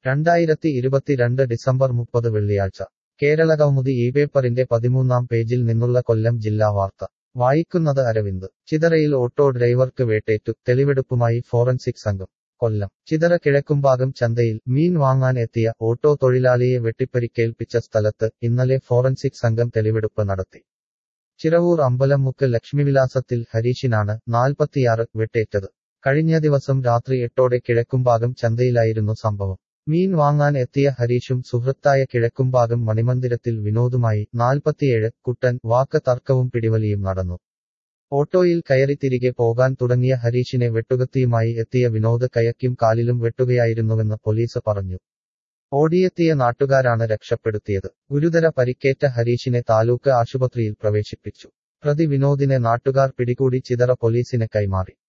രണ്ടായിരത്തി ഇരുപത്തിരണ്ട് ഡിസംബർ മുപ്പത് വെള്ളിയാഴ്ച കേരളകൗമുദി ഈ പേപ്പറിന്റെ പതിമൂന്നാം പേജിൽ നിന്നുള്ള കൊല്ലം ജില്ലാ വാർത്ത വായിക്കുന്നത് അരവിന്ദ് ചിതറയിൽ ഓട്ടോ ഡ്രൈവർക്ക് വേട്ടേറ്റു തെളിവെടുപ്പുമായി ഫോറൻസിക് സംഘം കൊല്ലം ചിതറ കിഴക്കുംഭാഗം ചന്തയിൽ മീൻ വാങ്ങാൻ എത്തിയ ഓട്ടോ തൊഴിലാളിയെ വെട്ടിപ്പരിക്കേൽപ്പിച്ച സ്ഥലത്ത് ഇന്നലെ ഫോറൻസിക് സംഘം തെളിവെടുപ്പ് നടത്തി ചിറവൂർ അമ്പലമുക്ക് ലക്ഷ്മിവിലാസത്തിൽ ഹരീഷിനാണ് നാൽപ്പത്തിയാറ് വെട്ടേറ്റത് കഴിഞ്ഞ ദിവസം രാത്രി എട്ടോടെ കിഴക്കുംഭാഗം ചന്തയിലായിരുന്നു സംഭവം മീൻ വാങ്ങാൻ എത്തിയ ഹരീഷും സുഹൃത്തായ കിഴക്കുംഭാഗം മണിമന്ദിരത്തിൽ വിനോദുമായി നാൽപ്പത്തിയേഴ് കുട്ടൻ വാക്ക് തർക്കവും പിടിവലിയും നടന്നു ഓട്ടോയിൽ കയറി തിരികെ പോകാൻ തുടങ്ങിയ ഹരീഷിനെ വെട്ടുകത്തിയുമായി എത്തിയ വിനോദ് കയക്കും കാലിലും വെട്ടുകയായിരുന്നുവെന്ന് പോലീസ് പറഞ്ഞു ഓടിയെത്തിയ നാട്ടുകാരാണ് രക്ഷപ്പെടുത്തിയത് ഗുരുതര പരിക്കേറ്റ ഹരീഷിനെ താലൂക്ക് ആശുപത്രിയിൽ പ്രവേശിപ്പിച്ചു പ്രതി വിനോദിനെ നാട്ടുകാർ പിടികൂടി ചിതറ പോലീസിന് കൈമാറി